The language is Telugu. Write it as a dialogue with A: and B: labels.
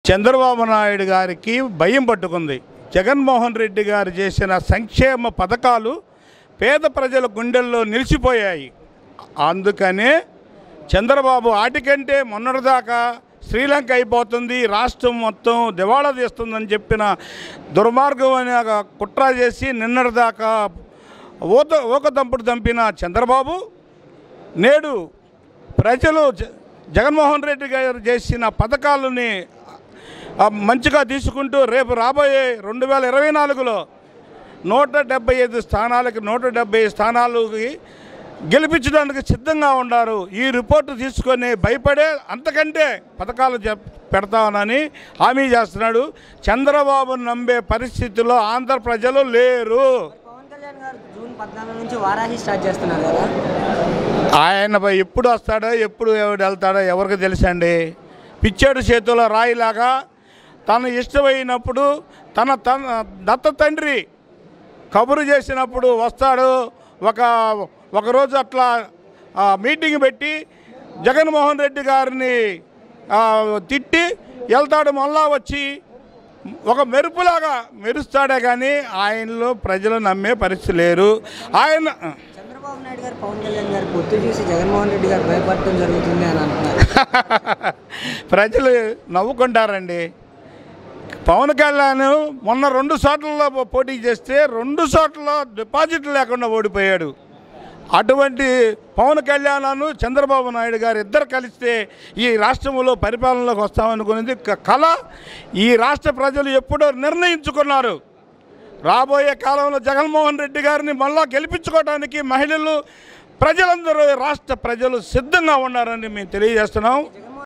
A: చంద్రబాబు నాయుడు గారికి భయం పట్టుకుంది జగన్మోహన్ రెడ్డి గారు చేసిన సంక్షేమ పథకాలు పేద ప్రజల గుండెల్లో నిలిచిపోయాయి అందుకనే చంద్రబాబు ఆటికంటే మొన్నటిదాకా శ్రీలంక అయిపోతుంది రాష్ట్రం మొత్తం దివాళా తీస్తుందని చెప్పిన దుర్మార్గం అనే ఒక కుట్ర చేసి నిన్నటిదాకా ఊత ఊకదంపుడు దంపిన చంద్రబాబు నేడు ప్రజలు జ- జగన్మోహన్ రెడ్డి గారు చేసిన పథకాలని ఆ, మంచిగా తీసుకుంటూ రేపు రాబోయే రెండు వేల ఇరవై నాలుగులో నూట డెబ్బై ఐదు స్థానాలకి నూట డెబ్బై స్థానాలకి గెలిపించడానికి సిద్ధంగా ఉన్నారు ఈ రిపోర్టు తీసుకొని భయపడే అంతకంటే పథకాలు చెప్ పెడతానని హామీ చేస్తున్నాడు చంద్రబాబును నమ్మే పరిస్థితిలో ఆంధ్ర ప్రజలు లేరు
B: పవన్ కళ్యాణ్ గారు జూన్ పద్నాలుగు నుంచి వారాహి స్టార్ట్ చేస్తున్నారు కదా
A: ఆయన పై ఎప్పుడు వస్తాడో ఎప్పుడు ఎవడు వెళ్తాడో ఎవరికి తెలుసండి పిచ్చాడు చేతిలో రాయిలాగా తన ఇష్టమైనప్పుడు తన తన దత్త తండ్రి కబురు చేసినప్పుడు వస్తాడు ఒక ఒకరోజు అట్లా ఆ, మీటింగ్ పెట్టి జగన్మోహన్ రెడ్డి గారిని ఆ, తిట్టి వెళ్తాడు మళ్ళా వచ్చి ఒక మెరుపులాగా మెరుస్తాడే కానీ ఆయనలో ప్రజలు నమ్మే పరిస్థితి లేరు ఆయన
B: చంద్రబాబు నాయుడు గారు పవన్ కళ్యాణ్ గారు పొత్తు చూసి జగన్మోహన్ రెడ్డి గారు భయపడటం జరుగుతుంది అని అంటున్నారు
A: ప్రజలు నవ్వుకుంటారండి పవన్ కళ్యాణ్ మొన్న రెండు చోట్లలో పోటీ చేస్తే రెండు చోట్ల డిపాజిట్ లేకుండా ఓడిపోయాడు అటువంటి పవన్ కళ్యాణ్ చంద్రబాబు నాయుడు గారు ఇద్దరు కలిస్తే ఈ రాష్ట్రంలో పరిపాలనలోకి వస్తామనుకునేది క- కళ ఈ రాష్ట్ర ప్రజలు ఎప్పుడో నిర్ణయించుకున్నారు రాబోయే కాలంలో జగన్మోహన్ రెడ్డి గారిని మళ్ళా గెలిపించుకోవడానికి మహిళలు ప్రజలందరూ రాష్ట్ర ప్రజలు సిద్ధంగా ఉన్నారని మేము తెలియజేస్తున్నాం